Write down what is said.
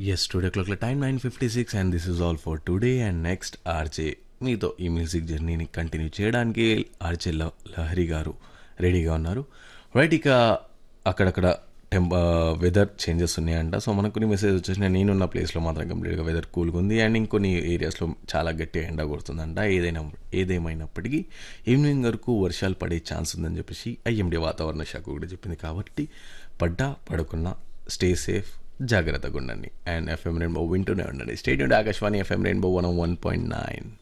yes studio క్లాక్లో time nine fifty six and this is all for today and next RJ మీతో ఈ music జర్నీని continue చేయడానికి RJ ల- లహరి గారు రెడీగా ఉన్నారు రైట్ ఇక అక్కడక్కడ టెంప వెదర్ చేంజెస్ ఉన్నాయంట సో మనకు కొన్ని మెసేజ్ వచ్చేసిన నేనున్న ప్లేస్లో మాత్రం కంప్లీట్గా వెదర్ కూల్గా ఉంది అండ్ ఇంకొన్ని ఏరియాస్లో చాలా గట్టిగా ఎండ కొడుతుందంట ఏదైనా ఏదేమైనప్పటికీ ఈవినింగ్ వరకు వర్షాలు పడే ఛాన్స్ ఉందని చెప్పేసి ఐఎండి వాతావరణ శాఖ కూడా చెప్పింది కాబట్టి పడ్డా పడకున్నా స్టే సేఫ్ జాగ్రత్తగా ఉండండి అండ్ ఎఫ్ఎం రెయిన్బో వింటూనే ఉండండి stadium Akashvani FM rainbow one one point nine